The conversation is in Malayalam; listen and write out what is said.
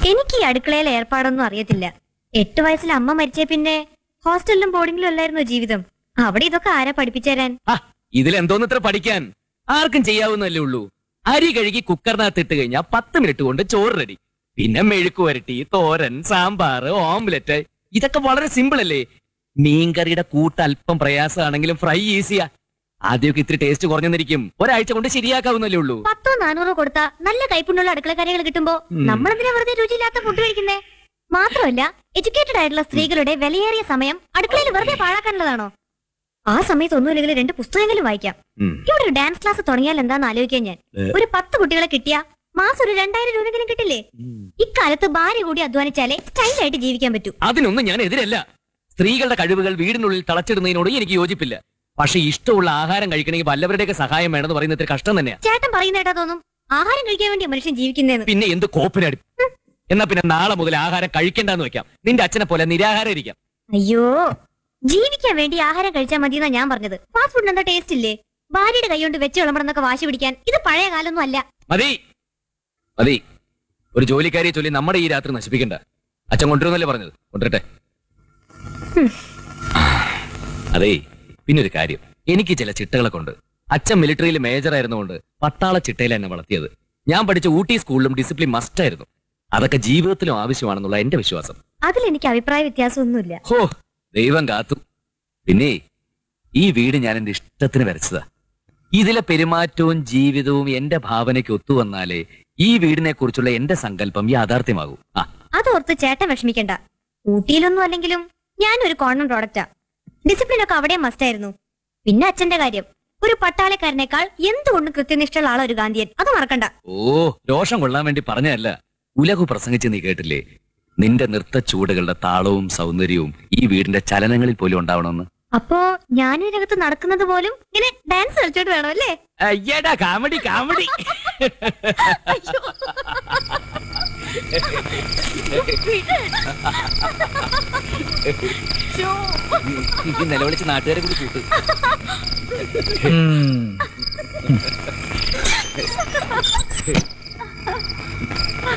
എനിക്ക് ഈ അടുക്കളയിലെ ഏർപ്പാടൊന്നും അറിയത്തില്ല എട്ട് വയസ്സിൽ അമ്മ മരിച്ചേ പിന്നെ ഹോസ്റ്റലിലും ബോർഡിങ്ങിലും അല്ലായിരുന്നു ജീവിതം അവിടെ ഇതൊക്കെ ആരാ പഠിപ്പിച്ചു തരാൻ ആ ഇതിലെന്തോന്നത്ര പഠിക്കാൻ ആർക്കും ചെയ്യാവുന്നല്ലേ ഉള്ളൂ അരി കഴുകി കുക്കറിനകത്ത് ഇട്ട് കഴിഞ്ഞാൽ പത്ത് മിനിറ്റ് കൊണ്ട് ചോറ് റെഡി പിന്നെ മെഴുക്ക് വരട്ടി തോരൻ സാമ്പാർ ഓംലെറ്റ് ഇതൊക്കെ വളരെ സിമ്പിൾ അല്ലേ മീൻകറിയുടെ കൂട്ട് അല്പം പ്രയാസമാണെങ്കിലും ഫ്രൈ ഈസിയാ ആദ്യമൊക്കെ ഇത്തിരി ടേസ്റ്റ് കുറഞ്ഞെന്നിരിക്കും ഒരാഴ്ച കൊണ്ട് ശരിയാക്കാവുന്നല്ലേ ഉള്ളൂ പത്തോ നാനൂറോ കൊടുത്താ നല്ല കൈപ്പുണ്യുള്ള അടുക്കളക്കാരികൾ കിട്ടുമ്പോ ഉം. നമ്മളെന്തിനാ വെറുതെ രുചിയില്ലാത്ത ഫുഡ് കഴിക്കുന്നേ മാത്രമല്ല എഡ്യൂക്കേറ്റഡ് ആയിട്ടുള്ള സ്ത്രീകളുടെ വിലയേറിയ സമയം അടുക്കളയിൽ വെറുതെ പാഴാക്കാനുള്ളതാണോ ആ സമയത്ത് ഒന്നുമില്ലെങ്കിൽ രണ്ട് പുസ്തകങ്ങളും വായിക്കാം ഉം. ഇവിടെ ഒരു ഡാൻസ് ക്ലാസ് തുടങ്ങിയാൽ എന്താന്ന് ആലോചിക്കാൻ ഞാൻ ഏ. ഒരു പത്ത് കുട്ടികളെ കിട്ടിയാ മാസം ഒരു രണ്ടായിരം രൂപയെങ്കിലും കിട്ടില്ലേ ഇക്കാലത്ത് ഭാര്യ കൂടി അധ്വാനിച്ചാലേ സ്റ്റൈലായിട്ട് ജീവിക്കാൻ പറ്റൂ അതിനൊന്നും ഞാൻ എതിരല്ല സ്ത്രീകളുടെ കഴിവുകൾ വീടിനുള്ളിൽ തളച്ചിടുന്നതിനോട് എനിക്ക് യോജിപ്പില്ല പക്ഷെ ഇഷ്ടമുള്ള ആഹാരം കഴിക്കണമെങ്കിൽ വല്ലവരുടെയൊക്കെ സഹായം വേണമെന്ന് പറയുന്നത് ഇത്തിരി കഷ്ടം തന്നെയാ ചേട്ടൻ പറയുന്ന കേട്ടാ തോന്നും ആഹാരം കഴിക്കാൻ വേണ്ടി മനുഷ്യൻ ജീവിക്കുന്നതെന്ന് പിന്നെ എന്ത് കോപ്പിനടി എന്നാ പിന്നെ നാളെ മുതൽ ആഹാരം കഴിക്കണ്ടെന്ന് വെക്കാം നിന്റെ അച്ഛനെ പോലെ നിരാഹാരം ഇരിക്കാം അയ്യോ ജീവിക്കാൻ വേണ്ടി ആഹാരം കഴിച്ചാൽ മതി എന്നാ ഞാൻ പറഞ്ഞത് ഫാസ്റ്റ് ഫുഡിന് എന്താ ടേസ്റ്റ് ഇല്ലേ ഭാര്യയുടെ കൈ കൊണ്ട് വെച്ച് വിളമ്പണമെന്നൊക്കെ വാശി പിടിക്കാൻ ഇത് പഴയ കാലൊന്നും അല്ല മതി മതി ഒരു ജോലിക്കാരിയെ ചൊല്ലി നമ്മുടെ ഈ രാത്രി നശിപ്പിക്കണ്ട അച്ഛൻ കൊണ്ടുവരുന്നല്ലേ പറഞ്ഞത് കൊണ്ടുവരട്ടെ അതേ പിന്നെ ഒരു കാര്യം എനിക്ക് ചില ചിട്ടകളൊക്കെ ഉണ്ട് അച്ഛൻ മിലിറ്ററിയിൽ മേജർ ആയിരുന്നുകൊണ്ട് പട്ടാള ചിട്ടയിൽ എന്നെ വളർത്തിയത് ഞാൻ പഠിച്ച ഊട്ടി സ്കൂളിലും ഡിസിപ്ലിൻ മസ്റ്റ് ആയിരുന്നു അതൊക്കെ ജീവിതത്തിലും ആവശ്യമാണെന്നുള്ള എന്റെ വിശ്വാസം അതിൽ എനിക്ക് അഭിപ്രായ വ്യത്യാസമൊന്നുമില്ല ഹോ ദൈവം കാത്തു പിന്നെ ഈ വീട് ഞാൻ എന്റെ ഇഷ്ടത്തിന് വരച്ചതാ ഇതിലെ പെരുമാറ്റവും ജീവിതവും എന്റെ ഭാവനയ്ക്ക് ഒത്തുവന്നാലേ ഈ വീടിനെ കുറിച്ചുള്ള എന്റെ സങ്കല്പം യാഥാർത്ഥ്യമാകൂ ആ അതോർത്ത് ചേട്ടൻ വിഷമിക്കണ്ട ഊട്ടിയിലൊന്നും അല്ലെങ്കിലും ഞാനൊരു കോമൺ പ്രോഡക്റ്റാ ഡിസിപ്ലിൻ ഒക്കെ അവിടെ മസ്റ്റ് ആയിരുന്നു പിന്നെ അച്ഛന്റെ കാര്യം ഒരു പട്ടാളക്കാരനേക്കാൾ എന്തുകൊണ്ടും കൃത്യനിഷ്ഠയുള്ള ആളാ ഒരു ഗാന്ധിയൻ അത് മറക്കണ്ട ഓ രോഷം കൊള്ളാൻ വേണ്ടി പറഞ്ഞതല്ല ഉലകു പ്രസംഗിച്ച് നീ കേട്ടില്ലേ നിന്റെ നൃത്ത ചൂടുകളുടെ താളവും സൗന്ദര്യവും ഈ വീടിന്റെ ചലനങ്ങളിൽ പോലും ഉണ്ടാവണമെന്ന് അപ്പോ ഞാൻ ഇതിനകത്ത് നടക്കുന്നത് പോലും ഇങ്ങനെ ഡാൻസ് കളിച്ചോണ്ട് വേണം അല്ലേ അയ്യടാ കാമഡി കാമഡി ഈ നിലവിളിച്ച് നാട്ടുകാരെ കൂടി കൂട്ട് ഉം.